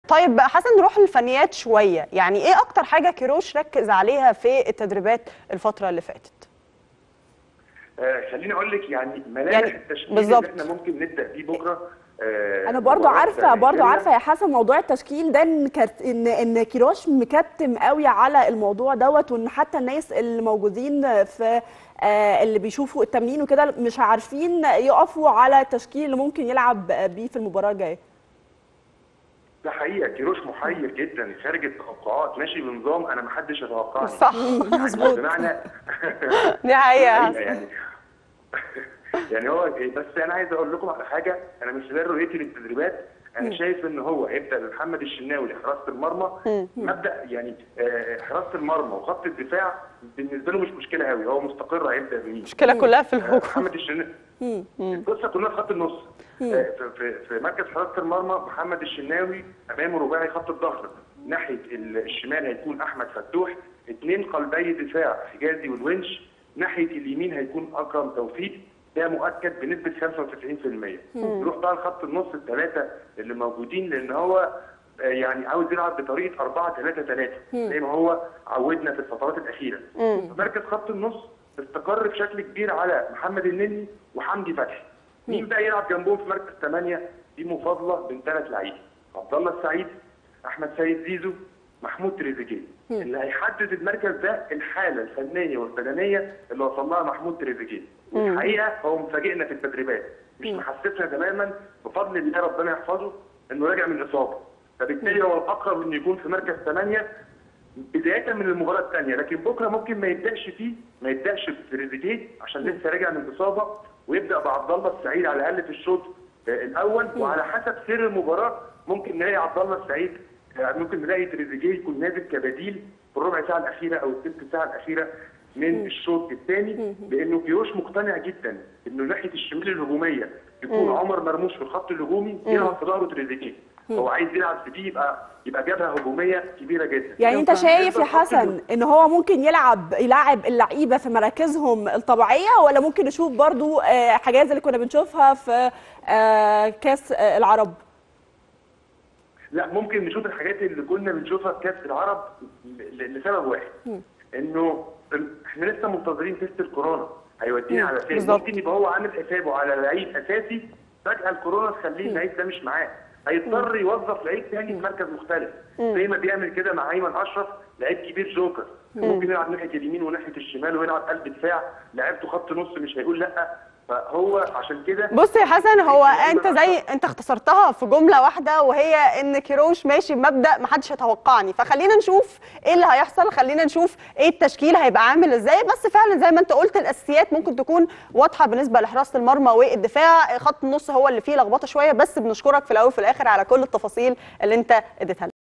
طيب بقى حسن نروح للفنيات شويه يعني ايه اكتر حاجه كيروش ركز عليها في التدريبات الفتره اللي فاتت آه خليني اقول لك يعني ملامح يعني التشكيل بالظبط. اللي احنا ممكن نبدا بيه بكره آه انا برضو مباراة عارفه برضو نيجيريا. عارفه يا حسن موضوع التشكيل ده ان كرت- ان ان كيروش مكتم قوي على الموضوع دوت وان حتى الناس اللي موجودين في آه، اللي بيشوفوا التمرين وكده مش عارفين يقفوا على التشكيل اللي ممكن يلعب بيه في المباراه الجايه ده حقيقه كيروش محير جدا خارج التوقعات ماشي بنظام انا ما حدش يتوقعني صح مظبوط بمعنى دي حقيقه حقيقة يعني يعني هو بس انا عايز اقول لكم على حاجه انا من خلال رؤيتي للتدريبات انا شايف ان هو هيبدا بمحمد الشناوي لحراسه المرمى مبدا يعني آه، حراسه المرمى وخط الدفاع بالنسبه له مش مشكله قوي هو مستقر هيبدا بمين المشكله كلها في الهجوم محمد الشناوي القصه كلها في خط النص آه، في, في, في مركز حراسه المرمى محمد الشناوي امامه رباعي خط الظهر ناحيه ال- الشمال هيكون احمد فتوح اثنين قلبي دفاع حجازي والونش ناحيه اليمين هيكون اكرم توفيق ده مؤكد بنسبه 95% نروح بقى لخط النص الثلاثه اللي موجودين لان هو آه، يعني عاوز يلعب بطريقه 4 3 3 زي ما هو عودنا في الفترات الاخيره مركز خط النص استقر بشكل كبير على محمد النني وحمدي فتحي مين بقى يلعب جنبهم في مركز 8 دي مفاضله بين ثلاث لعيبه عبد الله السعيد احمد سيد زيزو محمود تريزيجيه اللي هيحدد المركز ده الحاله الفنيه والبدنيه اللي وصل لها محمود تريزيجيه الحقيقه هو مفاجئنا في التدريبات مش محسسنا تماما بفضل الله ربنا يحفظه انه راجع من اصابه فبالتالي هو الاقرب انه يكون في مركز 8 بدايه من المباراه الثانيه لكن بكره ممكن ما يبداش فيه ما يبداش بتريزيجيه عشان لسه راجع من اصابه ويبدا بعبد الله السعيد على الاقل في الشوط آه، الاول وعلى حسب سير المباراه ممكن نلاقي عبد الله السعيد آه، ممكن نلاقي تريزيجيه يكون نازل كبديل في الربع ساعه الاخيره او الثلث ساعه الاخيره من الشوط الثاني لانه كيروش مقتنع جدا انه ناحيه الشمال الهجوميه يكون عمر مرموش في الخط الهجومي يلعب في ظهره تريزيجيه هو عايز يلعب في دي يبقى يبقى جبهه هجوميه كبيره جدا يعني انت شايف يا حسن ان هو ممكن يلعب يلعب اللعيبه في مراكزهم الطبيعيه ولا ممكن نشوف برضو آه، حاجات زي اللي كنا بنشوفها في آه، كاس آه، العرب لا ممكن نشوف الحاجات اللي كنا بنشوفها في كاس العرب ل- لسبب واحد انه احنا لسه منتظرين تيست الكورونا هيودينا على فين بالظبط. ممكن يبقى هو عامل حسابه على لعيب اساسي فجاه الكورونا تخليه اللعيب ده مش معاه هيضطر يوظف لعيب تاني في مركز مختلف زي ما بيعمل كده مع ايمن اشرف لعيب كبير جوكر ممكن يلعب ناحيه اليمين وناحيه الشمال ويلعب قلب دفاع لعيبته خط نص مش هيقول لا فهو عشان كده بص يا حسن هو انت زي انت اختصرتها في جمله واحده وهي ان كيروش ماشي بمبدا ما حدش يتوقعني فخلينا نشوف ايه اللي هيحصل خلينا نشوف ايه التشكيل هيبقى عامل ازاي بس فعلا زي ما انت قلت الاساسيات ممكن تكون واضحه بالنسبه لحراسه المرمى والدفاع خط النص هو اللي فيه لخبطه شويه بس بنشكرك في الاول وفي الاخر على كل التفاصيل اللي انت اديتها لنا